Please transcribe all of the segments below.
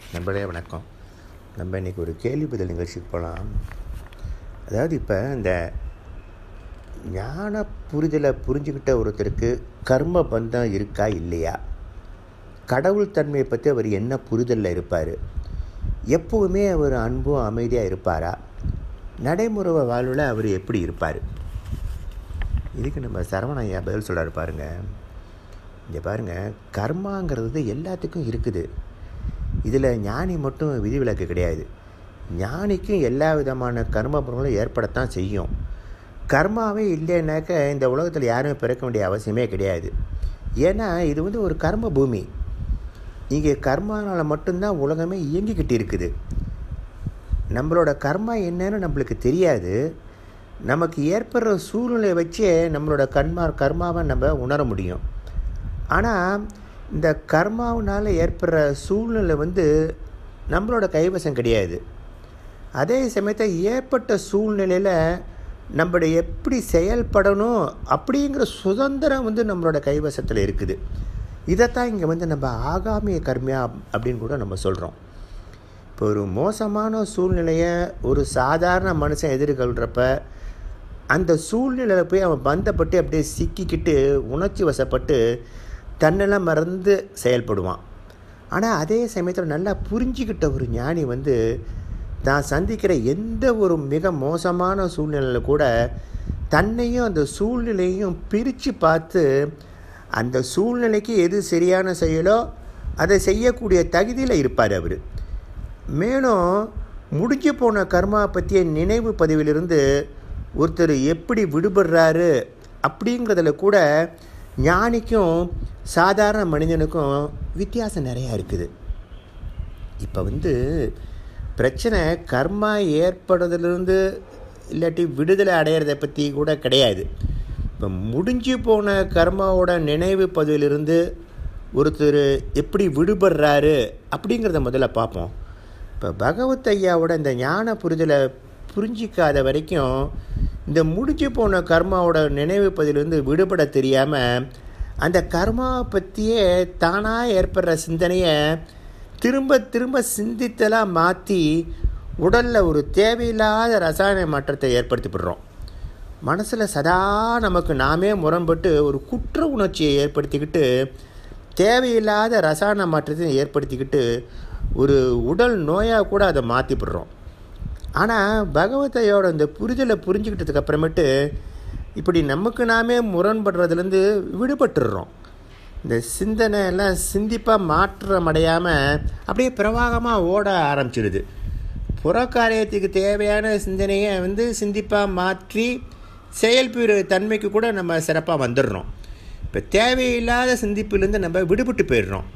நண்பர்களே வணக்கம் நம்ம இன்றைக்கி ஒரு கேள்வி பதில் நிகழ்ச்சிக்கு போகலாம் அதாவது இப்போ இந்த ஞான புரிதலை புரிஞ்சுக்கிட்ட ஒருத்தருக்கு கர்ம பந்தம் இருக்கா இல்லையா கடவுள் தன்மையை பற்றி அவர் என்ன புரிதலில் இருப்பார் எப்போவுமே அவர் அன்பும் அமைதியாக இருப்பாரா நடைமுறை வாழ்வில் அவர் எப்படி இருப்பார் இதுக்கு நம்ம சரவணையா பதில் சொல்கிறாரு பாருங்கள் இங்கே பாருங்கள் கர்மாங்கிறது எல்லாத்துக்கும் இருக்குது இதில் ஞானி மட்டும் விதிவிலக்கு கிடையாது ஞானிக்கும் எல்லா விதமான கர்ம பலன்களும் ஏற்படத்தான் செய்யும் கர்மாவே இல்லைன்னாக்க இந்த உலகத்தில் யாருமே பிறக்க வேண்டிய அவசியமே கிடையாது ஏன்னா இது வந்து ஒரு கர்ம பூமி இங்கே கர்மானால் மட்டும்தான் உலகமே இயங்கிக்கிட்டு இருக்குது நம்மளோட கர்மா என்னன்னு நம்மளுக்கு தெரியாது நமக்கு ஏற்படுற சூழ்நிலையை வச்சே நம்மளோட கர்மா கர்மாவை நம்ம உணர முடியும் ஆனால் இந்த கர்மாவினால் ஏற்படுற சூழ்நிலை வந்து நம்மளோட கைவசம் கிடையாது அதே சமயத்தில் ஏற்பட்ட சூழ்நிலையில் நம்ம எப்படி செயல்படணும் அப்படிங்கிற சுதந்திரம் வந்து நம்மளோட கைவசத்தில் இருக்குது இதைத்தான் இங்கே வந்து நம்ம ஆகாமிய கர்மியா அப்படின்னு கூட நம்ம சொல்கிறோம் இப்போ ஒரு மோசமான சூழ்நிலையை ஒரு சாதாரண மனுஷன் எதிர்கொள்கிறப்ப அந்த சூழ்நிலையில் போய் அவன் பந்தப்பட்டு அப்படியே சிக்கிக்கிட்டு உணர்ச்சி வசப்பட்டு தன்னெல்லாம் மறந்து செயல்படுவான் ஆனால் அதே சமயத்தில் நல்லா புரிஞ்சிக்கிட்ட ஒரு ஞானி வந்து தான் சந்திக்கிற எந்த ஒரு மிக மோசமான சூழ்நிலையில் கூட தன்னையும் அந்த சூழ்நிலையும் பிரித்து பார்த்து அந்த சூழ்நிலைக்கு எது சரியான செயலோ அதை செய்யக்கூடிய தகுதியில் இருப்பார் அவர் மேலும் முடிஞ்சு போன கர்மா பற்றிய நினைவு பதிவிலிருந்து ஒருத்தர் எப்படி விடுபடுறாரு அப்படிங்கிறதுல கூட ஞானிக்கும் சாதாரண மனிதனுக்கும் வித்தியாசம் நிறையா இருக்குது இப்போ வந்து பிரச்சனை கர்மா ஏற்படுறதுலேருந்து இல்லாட்டி விடுதலை அடையிறதை பற்றி கூட கிடையாது இப்போ முடிஞ்சு போன கர்மாவோட நினைவு பதிவிலிருந்து ஒருத்தர் எப்படி விடுபடுறாரு அப்படிங்கிறத முதல்ல பார்ப்போம் இப்போ பகவத் ஐயாவோட இந்த ஞான புரிதலை புரிஞ்சிக்காத வரைக்கும் இந்த முடிஞ்சு போன கர்மாவோட நினைவு பதிலிருந்து விடுபட தெரியாமல் அந்த கர்மாவை பற்றியே தானாக ஏற்படுற சிந்தனையை திரும்ப திரும்ப சிந்தித்தலாம் மாற்றி உடலில் ஒரு தேவையில்லாத ரசாயன மாற்றத்தை ஏற்படுத்திவிடுறோம் மனசில் சதா நமக்கு நாமே முரண்பட்டு ஒரு குற்ற உணர்ச்சியை ஏற்படுத்திக்கிட்டு தேவையில்லாத ரசாயன மாற்றத்தை ஏற்படுத்திக்கிட்டு ஒரு உடல் நோயாக கூட அதை மாற்றிவிடுறோம் ஆனால் பகவதையோட இந்த புரிதலை புரிஞ்சுக்கிட்டதுக்கு அப்புறமேட்டு இப்படி நமக்கு நாமே முரண்படுறதுலேருந்து விடுபட்டுடுறோம் இந்த சிந்தனை எல்லாம் சிந்திப்பாக மாற்றம் அடையாமல் அப்படியே பிரவாகமாக ஓட ஆரம்பிச்சிடுது புறக்காரியத்துக்கு தேவையான சிந்தனையை வந்து சிந்திப்பாக மாற்றி செயல்புற தன்மைக்கு கூட நம்ம சிறப்பாக வந்துடுறோம் இப்போ தேவையில்லாத சிந்திப்பிலேருந்து நம்ம விடுபட்டு போயிடுறோம்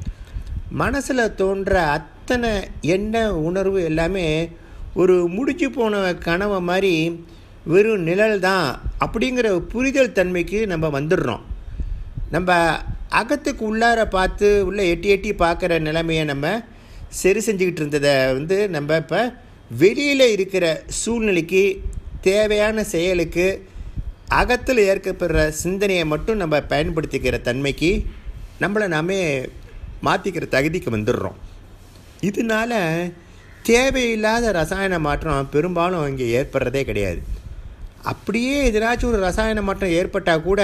மனசில் தோன்ற அத்தனை எண்ண உணர்வு எல்லாமே ஒரு முடிச்சு போன கனவை மாதிரி வெறும் நிழல் தான் அப்படிங்கிற புரிதல் தன்மைக்கு நம்ம வந்துடுறோம் நம்ம அகத்துக்கு உள்ளார பார்த்து உள்ளே எட்டி எட்டி பார்க்குற நிலைமையை நம்ம சரி செஞ்சுக்கிட்டு இருந்ததை வந்து நம்ம இப்போ வெளியில் இருக்கிற சூழ்நிலைக்கு தேவையான செயலுக்கு அகத்தில் ஏற்கப்படுற சிந்தனையை மட்டும் நம்ம பயன்படுத்திக்கிற தன்மைக்கு நம்மளை நாமே மாற்றிக்கிற தகுதிக்கு வந்துடுறோம் இதனால் தேவையில்லாத ரசாயன மாற்றம் பெரும்பாலும் இங்கே ஏற்படுறதே கிடையாது அப்படியே எதிராச்சும் ஒரு ரசாயன மாற்றம் ஏற்பட்டால் கூட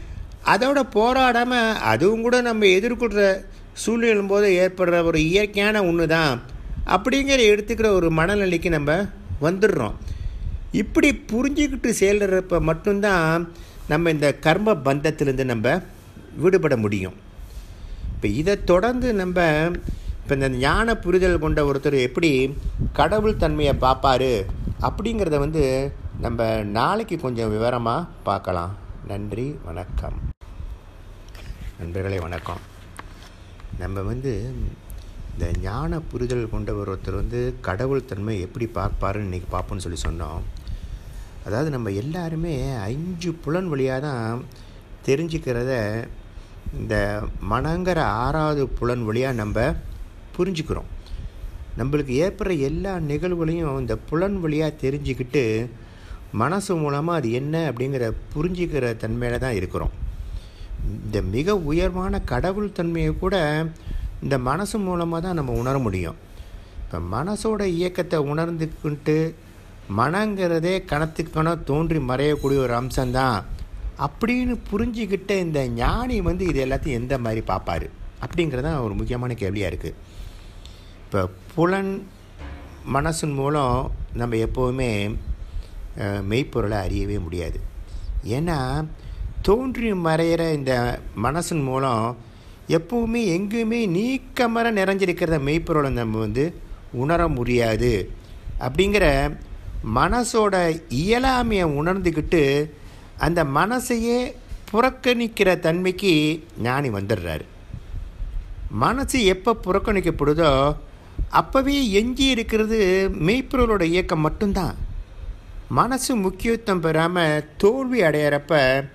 அதோட போராடாமல் அதுவும் கூட நம்ம எதிர்கொள்கிற சூழ்நிலும் போது ஏற்படுற ஒரு இயற்கையான ஒன்று தான் அப்படிங்கிற எடுத்துக்கிற ஒரு மனநிலைக்கு நம்ம வந்துடுறோம் இப்படி புரிஞ்சுக்கிட்டு செயல்றப்ப மட்டும்தான் நம்ம இந்த கர்ம பந்தத்திலேருந்து நம்ம விடுபட முடியும் இப்போ இதை தொடர்ந்து நம்ம இப்போ இந்த ஞான புரிதல் கொண்ட ஒருத்தர் எப்படி கடவுள் தன்மையை பார்ப்பாரு அப்படிங்கிறத வந்து நம்ம நாளைக்கு கொஞ்சம் விவரமாக பார்க்கலாம் நன்றி வணக்கம் நண்பர்களே வணக்கம் நம்ம வந்து இந்த ஞான புரிதல் கொண்ட ஒருத்தர் வந்து கடவுள் தன்மை எப்படி பார்ப்பாருன்னு இன்றைக்கி பார்ப்போன்னு சொல்லி சொன்னோம் அதாவது நம்ம எல்லாருமே அஞ்சு புலன் வழியாக தான் தெரிஞ்சுக்கிறத இந்த மனங்கிற ஆறாவது புலன் வழியாக நம்ம புரிஞ்சுக்கிறோம் நம்மளுக்கு ஏற்படுற எல்லா நிகழ்வுகளையும் இந்த புலன் வழியாக தெரிஞ்சுக்கிட்டு மனசு மூலமாக அது என்ன அப்படிங்கிற புரிஞ்சுக்கிற தன்மையில் தான் இருக்கிறோம் இந்த மிக உயர்வான கடவுள் தன்மையை கூட இந்த மனசு மூலமாக தான் நம்ம உணர முடியும் இப்போ மனசோட இயக்கத்தை உணர்ந்துக்கிட்டு மனங்கிறதே கணத்துக்கணம் தோன்றி மறையக்கூடிய ஒரு அம்சம்தான் அப்படின்னு புரிஞ்சுக்கிட்ட இந்த ஞானி வந்து இது எல்லாத்தையும் எந்த மாதிரி பார்ப்பாரு அப்படிங்கிறது தான் ஒரு முக்கியமான கேள்வியாக இருக்குது இப்போ புலன் மனசின் மூலம் நம்ம எப்போவுமே அஹ், மெய்ப்பொருளை அறியவே முடியாது ஏன்னா தோன்றி மறையிற இந்த மனசின் மூலம் எப்போவுமே எங்கேயுமே நீக்கமர நிறைஞ்சிருக்கிறத மெய்ப்பொருளை நம்ம வந்து உணர முடியாது அப்படிங்கிற மனசோட இயலாமையை உணர்ந்துக்கிட்டு அந்த மனசையே புறக்கணிக்கிற தன்மைக்கு ஞானி வந்துடுறாரு மனசு எப்போ புறக்கணிக்கப்படுதோ அப்போவே எஞ்சி இருக்கிறது மெய்ப்பொருளோட இயக்கம் மட்டும்தான் மனசு முக்கியத்துவம் பெறாமல் தோல்வி அடையிறப்ப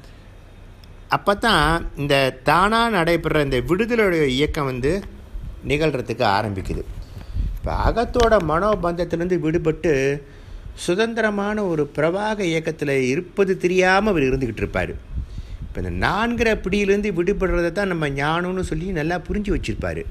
அப்போ தான் இந்த தானாக நடைபெற இந்த விடுதலையுடைய இயக்கம் வந்து நிகழ்கிறதுக்கு ஆரம்பிக்குது இப்போ அகத்தோட மனோபந்தத்திலேருந்து விடுபட்டு சுதந்திரமான ஒரு பிரவாக இயக்கத்தில் இருப்பது தெரியாமல் அவர் இருந்துக்கிட்டு இருப்பார் இப்போ இந்த நான்கிற பிடியிலேருந்து விடுபடுறதை தான் நம்ம ஞானம்னு சொல்லி நல்லா புரிஞ்சு வச்சுருப்பார்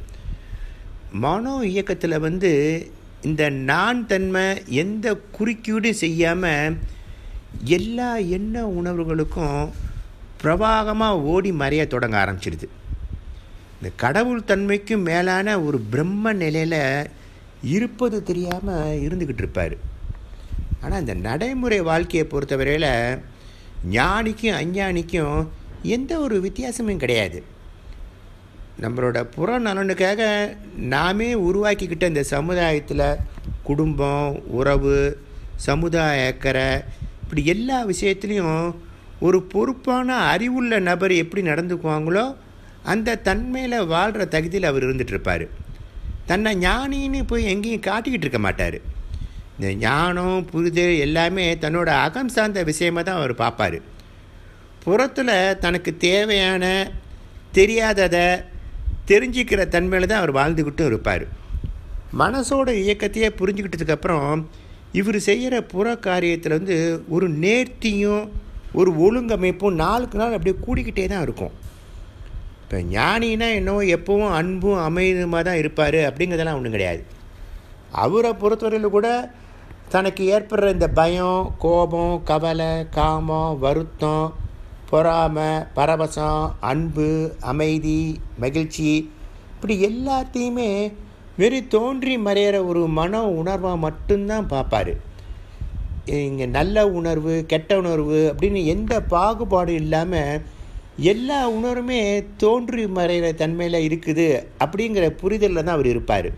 மனோ இயக்கத்தில் வந்து இந்த நான் தன்மை எந்த குறுக்கீடும் செய்யாமல் எல்லா எண்ண உணர்வுகளுக்கும் பிரவாகமாக ஓடி மறைய தொடங்க ஆரம்பிச்சிடுது இந்த கடவுள் தன்மைக்கும் மேலான ஒரு பிரம்ம நிலையில் இருப்பது தெரியாமல் இருந்துக்கிட்டு இருப்பார் ஆனால் இந்த நடைமுறை வாழ்க்கையை பொறுத்தவரையில் ஞானிக்கும் அஞ்ஞானிக்கும் எந்த ஒரு வித்தியாசமும் கிடையாது நம்மளோட புற நலனுக்காக நாமே உருவாக்கிக்கிட்ட இந்த சமுதாயத்தில் குடும்பம் உறவு சமுதாய அக்கறை இப்படி எல்லா விஷயத்துலேயும் ஒரு பொறுப்பான அறிவுள்ள நபர் எப்படி நடந்துக்குவாங்களோ அந்த தன்மையில் வாழ்கிற தகுதியில் அவர் இருந்துகிட்ருப்பார் தன்னை ஞானின்னு போய் எங்கேயும் காட்டிக்கிட்டு இருக்க மாட்டார் இந்த ஞானம் புரிதல் எல்லாமே தன்னோட அகம் சார்ந்த விஷயமாக தான் அவர் பார்ப்பார் புறத்தில் தனக்கு தேவையான தெரியாததை தெரிஞ்சிக்கிற தன்மையில் தான் அவர் வாழ்ந்துக்கிட்டும் இருப்பார் மனசோட இயக்கத்தையே புரிஞ்சுக்கிட்டதுக்கப்புறம் இவர் செய்கிற புற காரியத்தில் வந்து ஒரு நேர்த்தியும் ஒரு ஒழுங்கமைப்பும் நாளுக்கு நாள் அப்படியே கூடிக்கிட்டே தான் இருக்கும் இப்போ ஞானினா என்னவோ எப்போவும் அன்பும் அமைதியுமாக தான் இருப்பார் அப்படிங்கிறதெல்லாம் ஒன்றும் கிடையாது அவரை பொறுத்தவரையில் கூட தனக்கு ஏற்படுற இந்த பயம் கோபம் கவலை காமம் வருத்தம் பொறாமை பரவசம் அன்பு அமைதி மகிழ்ச்சி இப்படி எல்லாத்தையுமே வெறும் தோன்றி மறையிற ஒரு மன உணர்வாக மட்டும்தான் பார்ப்பார் இங்கே நல்ல உணர்வு கெட்ட உணர்வு அப்படின்னு எந்த பாகுபாடும் இல்லாமல் எல்லா உணர்வுமே தோன்றி மறைகிற தன்மையில் இருக்குது அப்படிங்கிற புரிதலில் தான் அவர் இருப்பார்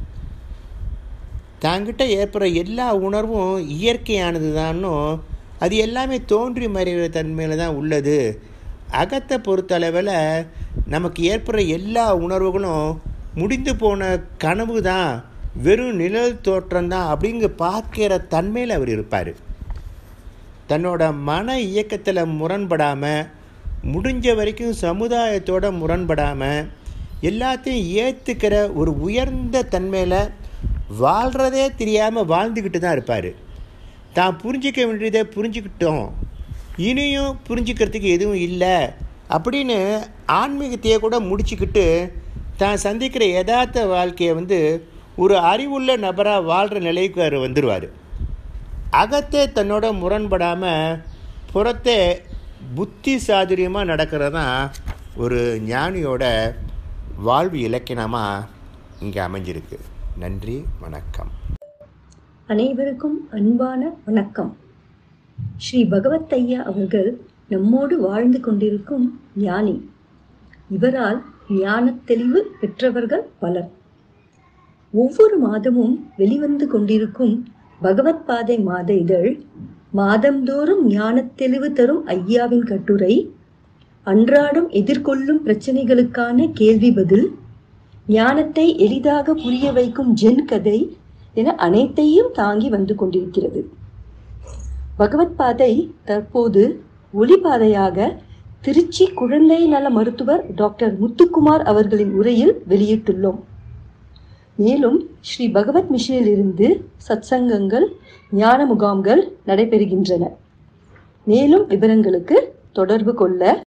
தாங்கிட்ட ஏற்படுற எல்லா உணர்வும் இயற்கையானது தானும் அது எல்லாமே தோன்றி மறைகிற தன்மையில் தான் உள்ளது அகத்தை பொறுத்தளவில் நமக்கு ஏற்படுற எல்லா உணர்வுகளும் முடிந்து போன கனவு தான் வெறும் நிழல் தோற்றம் தான் அப்படிங்க பார்க்கிற தன்மையில் அவர் இருப்பார் தன்னோட மன இயக்கத்தில் முரண்படாமல் முடிஞ்ச வரைக்கும் சமுதாயத்தோட முரண்படாமல் எல்லாத்தையும் ஏற்றுக்கிற ஒரு உயர்ந்த தன்மையில் வாழ்கிறதே தெரியாமல் வாழ்ந்துக்கிட்டு தான் இருப்பார் தான் புரிஞ்சிக்க வேண்டியதை புரிஞ்சுக்கிட்டோம் இனியும் புரிஞ்சுக்கிறதுக்கு எதுவும் இல்லை அப்படின்னு ஆன்மீகத்தையே கூட முடிச்சுக்கிட்டு தான் சந்திக்கிற யதார்த்த வாழ்க்கையை வந்து ஒரு அறிவுள்ள நபராக வாழ்கிற நிலைக்கு அவர் வந்துடுவார் அகத்தே தன்னோட முரண்படாமல் புறத்தே புத்தி சாதுரியமாக நடக்கிறது தான் ஒரு ஞானியோட வாழ்வு இலக்கியமாக இங்கே அமைஞ்சிருக்கு நன்றி வணக்கம் அனைவருக்கும் அன்பான வணக்கம் ஸ்ரீ பகவத் ஐயா அவர்கள் நம்மோடு வாழ்ந்து கொண்டிருக்கும் ஞானி இவரால் ஞானத் தெளிவு பெற்றவர்கள் பலர் ஒவ்வொரு மாதமும் வெளிவந்து கொண்டிருக்கும் பகவத் பாதை மாத இதழ் மாதந்தோறும் ஞானத் தெளிவு தரும் ஐயாவின் கட்டுரை அன்றாடம் எதிர்கொள்ளும் பிரச்சனைகளுக்கான கேள்வி பதில் ஞானத்தை எளிதாக புரிய வைக்கும் ஜென் கதை என அனைத்தையும் தாங்கி வந்து கொண்டிருக்கிறது பகவத் பாதை தற்போது ஒளிபாதையாக திருச்சி குழந்தை நல மருத்துவர் டாக்டர் முத்துக்குமார் அவர்களின் உரையில் வெளியிட்டுள்ளோம் மேலும் ஸ்ரீ பகவத் மிஷனில் இருந்து சத்சங்கங்கள் ஞான முகாம்கள் நடைபெறுகின்றன மேலும் விவரங்களுக்கு தொடர்பு கொள்ள